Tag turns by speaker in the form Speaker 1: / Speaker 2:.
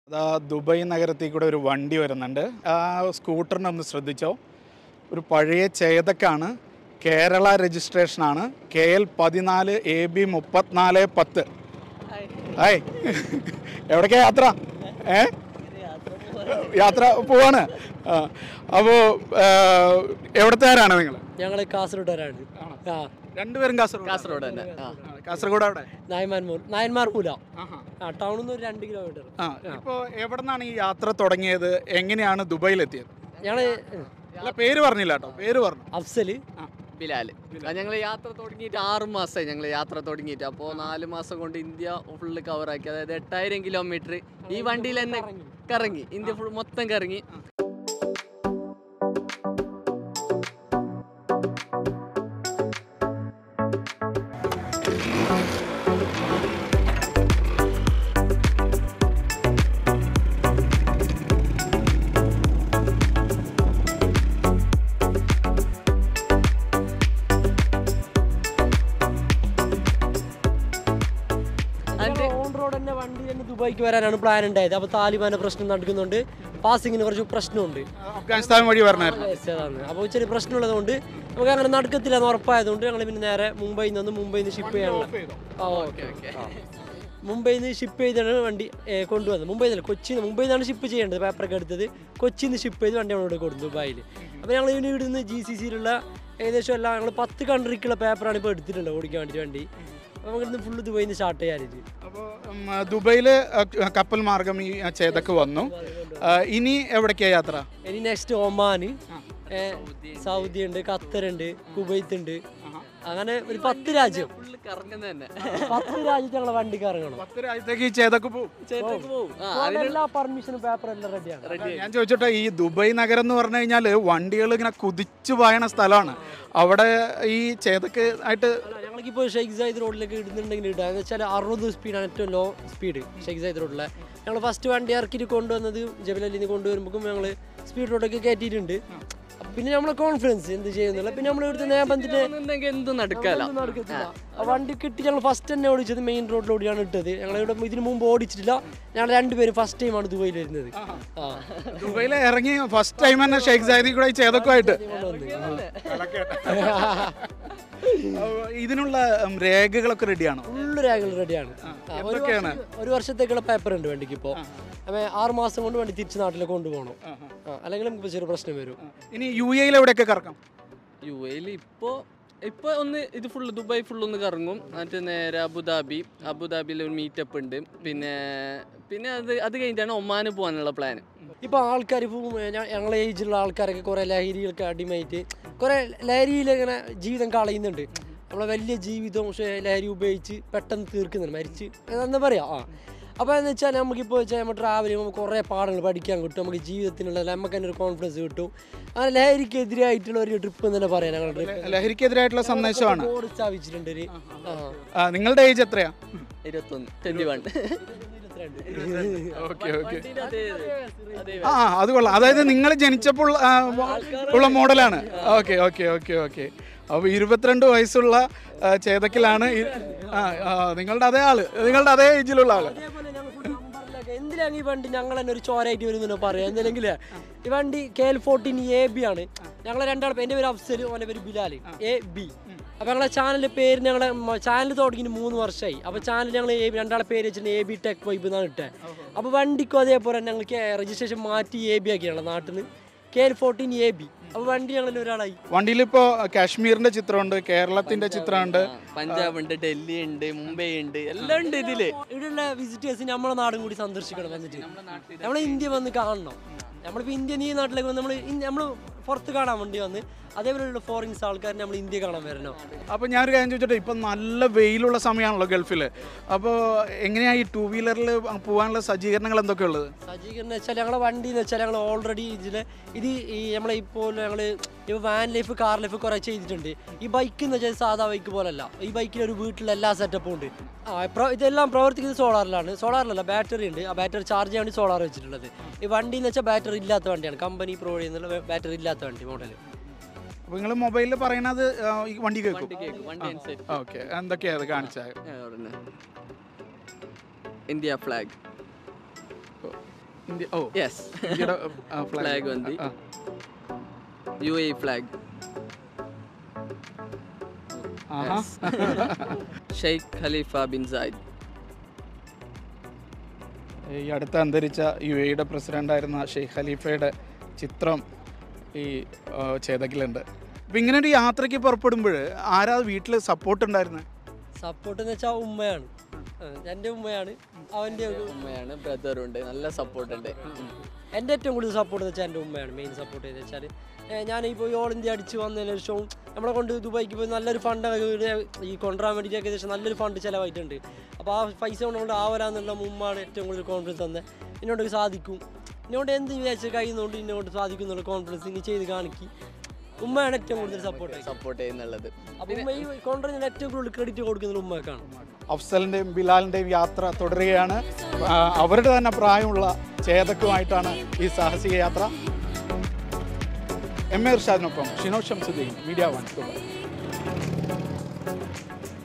Speaker 1: അതാ ദുബായ് നഗരത്തിൽ കൂടെ ഒരു വണ്ടി വരുന്നുണ്ട് ആ സ്കൂട്ടറിനെ ഒന്ന് ശ്രദ്ധിച്ചോ ഒരു പഴയ ചേതക്കാണ് കേരള രജിസ്ട്രേഷനാണ് കെ എൽ പതിനാല് എ ബി മുപ്പത്തിനാല് പത്ത് ഹായ് എവിടേക്കാ യാത്ര ഏ യാത്ര പോവാണ് അപ്പോൾ എവിടത്തുകാരാണ് നിങ്ങൾ
Speaker 2: ഞങ്ങൾ കാസർഗോഡുകാരാണ് ആ
Speaker 1: രണ്ടുപേരും കാസർഗോഡ്
Speaker 3: കാസർഗോഡ് തന്നെ ആ
Speaker 1: കാസർഗോഡ് അവിടെ
Speaker 2: നായന്മാർമൂർ നായന്മാർ മൂല
Speaker 1: ആഹാ.
Speaker 2: ആ ടൗണിൽ നിന്ന് ഒരു രണ്ട് കിലോമീറ്റർ
Speaker 1: ആ ഇപ്പോൾ എവിടെ നിന്നാണ് ഈ യാത്ര തുടങ്ങിയത് എങ്ങനെയാണ് ദുബായിലെത്തിയത്
Speaker 2: ഞങ്ങൾ
Speaker 1: അല്ല പേര് പറഞ്ഞില്ല കേട്ടോ പേര് പറഞ്ഞു
Speaker 2: അഫ്സൽ
Speaker 3: ബിലാൽ ഞങ്ങൾ യാത്ര തുടങ്ങിയിട്ട് ആറ് മാസമായി ഞങ്ങൾ യാത്ര തുടങ്ങിയിട്ട് അപ്പോൾ നാല് മാസം കൊണ്ട് ഇന്ത്യ ഫുള്ള് കവറാക്കി അതായത് എട്ടായിരം കിലോമീറ്റർ ഈ വണ്ടിയിൽ തന്നെ കറങ്ങി ഇന്ത്യ ഫുൾ മൊത്തം കറങ്ങി അതിന്റെ
Speaker 2: ഓൺ റോഡ് തന്നെ വണ്ടി തന്നെ ദുബായിക്ക് വരാനാണ് പ്ലാൻ ഉണ്ടായത് അപ്പോൾ താലിബാന്റെ പ്രശ്നം നടക്കുന്നുണ്ട് പാസിങ്ങിന് കുറച്ച് പ്രശ്നമുണ്ട്
Speaker 1: അഫ്ഗാനിസ്ഥാൻ വഴി പറഞ്ഞായിരുന്നു
Speaker 2: Yes, അതാണ് അപ്പോൾ ചെറിയ പ്രശ്നമുള്ളതുകൊണ്ട് നമുക്ക് അങ്ങനെ നടക്കത്തില്ല എന്ന് ഉറപ്പായതുകൊണ്ട് ഞങ്ങൾ പിന്നെ നേരെ മുംബൈയിൽ നിന്ന് മുംബൈയിൽ നിന്ന് ഷിപ്പ് ചെയ്യാനുള്ള ആ ഓക്കെ ഓക്കെ മുംബൈയിൽ നിന്ന് ഷിപ്പ് ചെയ്താണ് വണ്ടി ഏ, കൊണ്ടുവന്നത് മുംബൈയിൽ നിന്ന് കൊച്ചിയിൽ നിന്ന് മുംബൈയിൽ നിന്നാണ് ഷിപ്പ് ചെയ്യേണ്ടത് പേപ്പറൊക്കെ എടുത്തത് കൊച്ചിയിൽ നിന്ന് ഷിപ്പ് ചെയ്ത് വണ്ടി അവിടെ കൊടുത്തു ദുബായിൽ അപ്പോൾ ഞങ്ങൾ ഇനി ഇവിടുന്ന് ജി സി സിയിലുള്ള ഏകദേശം എല്ലാം ഞങ്ങൾ പത്ത് കൺട്രിക്കുള്ള പേപ്പറാണ് ഇപ്പോൾ എടുത്തിട്ടുള്ളത് ഓടിക്കാൻ വേണ്ടി വണ്ടി അപ്പോൾ നമുക്ക് ഇന്ന് ഫുള്ള് ദുബായിൽ നിന്ന് സ്റ്റാർട്ട് ചെയ്യാനായിട്ട്
Speaker 1: അപ്പോൾ ദുബൈയിൽ കപ്പൽ മാർഗം ഈ ചേതക്ക് വന്നു ആ, ഇനി എവിടേക്കാ യാത്ര
Speaker 2: ഇനി നെക്സ്റ്റ് ഒമാന് ഏ, സൗദി ഉണ്ട് ഖത്തർ ഉണ്ട് കുവൈത്ത് ഉണ്ട് അങ്ങനെ ഒരു പത്ത് രാജ്യം
Speaker 3: ഫുള്ള് കറങ്ങുന്നത് തന്നെ
Speaker 2: പത്ത് രാജ്യത്ത് ഞങ്ങളെ വണ്ടിക്ക് ഇറങ്ങണം
Speaker 1: പത്ത് രാജ്യത്തേക്ക് ഈ ചേതക്ക് പോകും
Speaker 3: ചേട്ടക്ക് പോവും ആ
Speaker 2: അതുകൊണ്ട് എല്ലാ പെർമിഷനും പേപ്പർ എല്ലാം റെഡിയാണ്
Speaker 1: ഞാൻ ചോദിച്ചോട്ടെ ഈ ദുബായ് നഗരം എന്ന് പറഞ്ഞു കഴിഞ്ഞാൽ വണ്ടികൾ ഇങ്ങനെ കുതിച്ചു പായണ സ്ഥലമാണ് അവിടെ ഈ ചേതക്ക് ആയിട്ട്
Speaker 2: ഞങ്ങൾക്കിപ്പോൾ ഷെയ്ഖ് സായിദ് റോഡിലേക്ക് ഇടുന്നുണ്ടെങ്കിൽ ഇടുക എന്ന് വെച്ചാൽ അറുപത് സ്പീഡാണ് ഏറ്റവും ലോ സ്പീഡ് ഷെയ്ഖ് സായിദ് റോഡിലെ ഞങ്ങൾ ഫസ്റ്റ് വണ്ടി ഇറക്കിയിട്ട് കൊണ്ടുവന്നത് ജബലലിൽ നിന്ന് കൊണ്ടുവരുമ്പോൾ ഞങ്ങൾ സ്പീഡ് റോഡൊക്കെ കയറ്റിയിട്ടുണ്ട് അപ്പൊ പിന്നെ നമ്മളെ കോൺഫിഡൻസ് എന്ത് ചെയ്യുന്നില്ല പിന്നെ നമ്മൾ ഇവിടുത്തെ നേബന്തിന്റെ
Speaker 3: ഒന്നുണ്ടെങ്കിൽ എന്തും നടക്കാല
Speaker 2: ഒന്നും നടക്കത്തില്ല. ആ വണ്ടി കിട്ടി ഞങ്ങൾ ഫസ്റ്റ് തന്നെ ഓടിച്ചത് മെയിൻ റോഡിലൂടെയാണ് ഇട്ടത് ഞങ്ങൾ ഇവിടെ ഇതിന് മുമ്പ് ഓടിച്ചിട്ടില്ല ഞങ്ങൾ രണ്ടുപേരും ഫസ്റ്റ് ടൈമാണ് ദുബൈയിൽ വരുന്നത് ആ
Speaker 1: ദുബൈയിൽ ഇറങ്ങി ഫസ്റ്റ് ടൈം തന്നെ ഷെയ്ഖ് സാദിൽ കൂടെ ഈ ചേതക്കുമായിട്ട് അപ്പൊ ഇതിനുള്ള ഉം, രേഖകളൊക്കെ റെഡിയാണോ
Speaker 2: ഫുള്ള് രേഖകൾ റെഡിയാണ്
Speaker 1: എന്തൊക്കെയാണ്?
Speaker 2: ഒരു വർഷത്തേക്കുള്ള പേപ്പർ ഉണ്ട് വണ്ടിക്ക് ഇപ്പോൾ അപ്പോൾ ആറ് മാസം കൊണ്ട് വണ്ടി തിരിച്ച് നാട്ടിലേക്ക് കൊണ്ടുപോകണം ആ, അല്ലെങ്കിൽ നമുക്ക് ചെറിയ പ്രശ്നം വരും
Speaker 1: ഇനി യു എയിൽ എവിടെയൊക്കെ കറക്കാം
Speaker 3: യു എയിൽ ഇപ്പോൾ ഇപ്പോൾ ഒന്ന് ഇത് ഫുള്ള് ദുബായ് ഫുള്ള് ഒന്ന് കറങ്ങും എന്നിട്ട് നേരെ അബുദാബി അബുദാബിയിൽ ഒരു മീറ്റപ്പ് ഉണ്ട് പിന്നെ പിന്നെ അത് അത് കഴിഞ്ഞിട്ടാണ് ഒമാന് പോകാനുള്ള പ്ലാൻ
Speaker 2: ഇപ്പോൾ ആൾക്കാർ ഇപ്പോൾ ഞങ്ങളെ ഏജിലുള്ള ആൾക്കാരൊക്കെ കുറേ ലഹരികൾക്ക് അടിമയായിട്ട് കുറേ ലഹരിയിൽ ഇങ്ങനെ ജീവിതം കളയുന്നുണ്ട് നമ്മളെ വലിയ ജീവിതം പക്ഷേ ലഹരി ഉപയോഗിച്ച് പെട്ടെന്ന് തീർക്കുന്നുണ്ട് മരിച്ച് എന്താ പറയുക ആ അപ്പോൾ എന്ന് വെച്ചാൽ നമുക്കിപ്പോൾ വെച്ചാൽ നമ്മൾ ട്രാവൽ ചെയ്യുമ്പോൾ കുറേ പാഠങ്ങൾ പഠിക്കാൻ കിട്ടും നമുക്ക് ജീവിതത്തിനുള്ള നമുക്ക് തന്നെ ഒരു കോൺഫിഡൻസ് കിട്ടും അങ്ങനെ ലഹരിക്കെതിരായിട്ടുള്ള ഒരു ട്രിപ്പ് എന്ന് തന്നെ പറയാം ഞങ്ങളുടെ ട്രിപ്പ്
Speaker 1: ലഹരിക്കെതിരായിട്ടുള്ള സന്ദേശമാണ്
Speaker 2: ബോർഡ് സ്ഥാപിച്ചിട്ടുണ്ട് ഒരു ആ
Speaker 1: ആ, നിങ്ങളുടെ ഏജ് എത്രയാ
Speaker 3: ഇരുപത്തൊന്ന് ട്വൻറ്റി വൺ
Speaker 1: ഓക്കെ ഓക്കെ
Speaker 3: അതേ അതേ
Speaker 1: ആ അത് കൊള്ളാം അതായത് നിങ്ങൾ ജനിച്ചപ്പോൾ ആ, ഉള്ള മോഡലാണ് ഓക്കെ ഓക്കെ ഓക്കെ ഓക്കെ അപ്പോൾ ഇരുപത്തിരണ്ട് വയസ്സുള്ള ആ, ചേതക്കിലാണ് ഈ- ആ ആ, നിങ്ങളുടെ അതേ ആള് നിങ്ങളുടെ അതേ ഏജിലുള്ള ആള്
Speaker 2: അതേപോലെ ഞങ്ങൾ full നമ്പറിലൊക്കെ എന്തിനാണ് ഈ വണ്ടി ഞങ്ങൾ തന്നെ ഒരു ചോരായിട്ട് വരുന്നു പറയാം എന്തെങ്കിലും ഈ വണ്ടി K L fourteen A B ആണ് ഞങ്ങൾ രണ്ടാൾ എൻ്റെ പേര് അഫ്സൽ ഓൻ്റെ പേര് ബിലാൽ എ ബി അപ്പോൾ ഞങ്ങളെ ചാനലിൻ്റെ പേര് ഞങ്ങളെ ചാനൽ തുടങ്ങിയിട്ട് മൂന്ന് വർഷമായി അപ്പോൾ ചാനൽ ഞങ്ങൾ എ ബി രണ്ടാളെ പേര് വെച്ചിട്ട് എ ബി ടെക് വൈബ് എന്നാണ് ഇട്ടത് അപ്പോൾ വണ്ടിക്കും അതേപോലെ തന്നെ ഞങ്ങൾക്ക് രജിസ്ട്രേഷൻ മാറ്റി എ ബി ആക്കി ഞങ്ങളെ നാട്ടിൽ നിന്ന് K L fourteen A B അപ്പോൾ വണ്ടി ഞങ്ങളിൽ ഒരാളായി
Speaker 1: വണ്ടിയിലിപ്പോ കാശ്മീരിന്റെ ചിത്രമുണ്ട് കേരളത്തിന്റെ ചിത്രമുണ്ട്
Speaker 3: പഞ്ചാബ് ഉണ്ട് ഡൽഹി ഉണ്ട് മുംബൈ ഉണ്ട് എല്ലാം ഉണ്ട് ഇതില്
Speaker 2: ഇവിടെയുള്ള വിസിറ്റേഴ്സ് നമ്മളെ നാടും കൂടി സന്ദർശിക്കണം വന്നിട്ട് നമ്മളെ ഇന്ത്യ വന്ന് കാണണം നമ്മളിപ്പോൾ ഇന്ത്യ നീ നാട്ടിലേക്ക് വന്ന് നമ്മൾ നമ്മൾ പുറത്ത് കാണാൻ വേണ്ടി വന്ന് അതേപോലെയുള്ള ഫോറിൻസ് ആൾക്കാർ നമ്മൾ ഇന്ത്യ കാണാൻ വരണം
Speaker 1: അപ്പൊ ഞാനൊരു കാര്യം ചോദിച്ചോട്ടെ ഇപ്പൊ നല്ല വെയിലുള്ള സമയമാണല്ലോ ഗൾഫില് അപ്പോൾ എങ്ങനെയാ ഈ ടൂ വീലറിൽ പോകാനുള്ള സജ്ജീകരണങ്ങൾ എന്തൊക്കെയാ ഉള്ളത്
Speaker 2: സജ്ജീകരണം വെച്ചാൽ ഞങ്ങളെ വണ്ടി എന്ന് വെച്ചാൽ ഞങ്ങൾ ഓൾറെഡി ഇതിൽ ഇത് ഈ നമ്മളെ ഇപ്പോൾ ഞങ്ങൾ ഇപ്പോൾ വാൻ ലൈഫ് കാർ ലൈഫ് കുറേ ചെയ്തിട്ടുണ്ട് ഈ ബൈക്ക് എന്ന് വെച്ചാൽ സാധാ ബൈക്ക് പോലല്ല ഈ ബൈക്കിൽ ഒരു വീട്ടിൽ എല്ലാ സെറ്റപ്പും ഉണ്ട് ആ പ്ര- ഇതെല്ലാം പ്രവർത്തിക്കുന്നത് സോളാറിലാണ് സോളാറിലല്ല ബാറ്ററി ഉണ്ട് ആ ബാറ്ററി ചാർജ് ചെയ്യാൻ വേണ്ടി സോളാർ വെച്ചിട്ടുള്ളത് ഈ വണ്ടി എന്ന് വെച്ചാൽ ബാറ്ററി ഇല്ലാത്ത വണ്ടിയാണ് കമ്പനി പ്രൊവൈഡ് ചെയ്യുന്ന ബാറ്ററി ഇല്ലാത്ത വണ്ടി മോഡൽ
Speaker 1: അപ്പൊ നിങ്ങൾ മൊബൈലിൽ പറയണത് ആ, ഈ വണ്ടി കേൾക്കും
Speaker 3: വണ്ടി കേൾക്കും വണ്ടി അനുസരിച്ച്
Speaker 1: ഓക്കെ എന്തൊക്കെയാ അത് കാണിച്ചാൽ
Speaker 3: ഞാൻ പറഞ്ഞെ. India flag
Speaker 1: India oh
Speaker 3: yes
Speaker 1: ഇന്ത്യയുടെ
Speaker 3: ഫ്ലാഗ് വന്തി
Speaker 1: ആ.
Speaker 3: യു എ ഫ്ലാഗ്
Speaker 1: ആഹാ
Speaker 3: ഷെയ്ഖ് ഖലീഫ ബിൻ സായിദ്
Speaker 1: ഈ അടുത്ത അന്തരിച്ച യു എയുടെ പ്രസിഡൻ്റായിരുന്ന ഷെയ്ഖ് ഖലീഫയുടെ ചിത്രം ഈ ആ, ചേതക്കിലുണ്ട് അപ്പം ഇങ്ങനെ ഒരു യാത്രയ്ക്ക് പുറപ്പെടുമ്പോൾ ആരാ വീട്ടിൽ സപ്പോർട്ട് ഉണ്ടായിരുന്നത്
Speaker 2: സപ്പോർട്ട് എന്ന് വെച്ചാൽ ഉമ്മയാണ് ആ, എൻ്റെ ഉമ്മയാണ് അവൻ്റെ ഒരു
Speaker 3: ഉമ്മയാണ് ബ്രദറും ഉണ്ട് നല്ല സപ്പോർട്ട് ഉണ്ട്
Speaker 2: എൻ്റെ ഏറ്റവും കൂടുതൽ സപ്പോർട്ട് എന്ന് വെച്ചാൽ എൻ്റെ ഉമ്മയാണ് മെയിൻ സപ്പോർട്ട് ചെയ്ത് വെച്ചാൽ ഞാനിപ്പോൾ ഈ ഓൾ ഇന്ത്യ അടിച്ച് വന്നതിന് ശേഷവും നമ്മളെ കൊണ്ട് ദുബായിക്ക് പോയി നല്ലൊരു ഫണ്ട് ഈ കൊണ്ടുവരാൻ വേണ്ടിയിട്ട് ഏകദേശം നല്ലൊരു ഫണ്ട് ചിലവായിട്ടുണ്ട് അപ്പോൾ ആ പൈസ കൊണ്ട് ആവരാന്നുള്ള ഉമ്മാണ് ഏറ്റവും കൂടുതൽ കോൺഫിഡൻസ് തന്നെ എന്നോട് സാധിക്കും എന്നോട് എന്ത് വിചാരിച്ച് കഴിയുന്നതുകൊണ്ട് എന്നോട് സാധിക്കും എന്നുള്ള കോൺഫിഡൻസ് ഇനി ചെയ്ത് കാണിക്കും ഉമ്മയാണ് ഏറ്റവും കൂടുതൽ സപ്പോർട്ട്
Speaker 3: സപ്പോർട്ട് ചെയ്യുന്നുള്ളത്
Speaker 2: അപ്പോൾ ഉമ്മ ഈ കോൺഫിഡൻസിന് ഏറ്റവും കൂടുതൽ ക്രെഡിറ്റ് കൊടുക്കുന്നത് ഉമ്മക്കാണ്
Speaker 1: അഫ്സലിൻ്റെയും ബിലാലിൻ്റെയും യാത്ര തുടരുകയാണ് ആ, അവരുടെ തന്നെ പ്രായമുള്ള ചേതക്കുമായിട്ടാണ് ഈ സാഹസിക യാത്ര എം എ ഇർഷാദിനൊപ്പം ഷിനോ ഷംസുദ്ദീൻ മീഡിയ വൺ ദുബായ്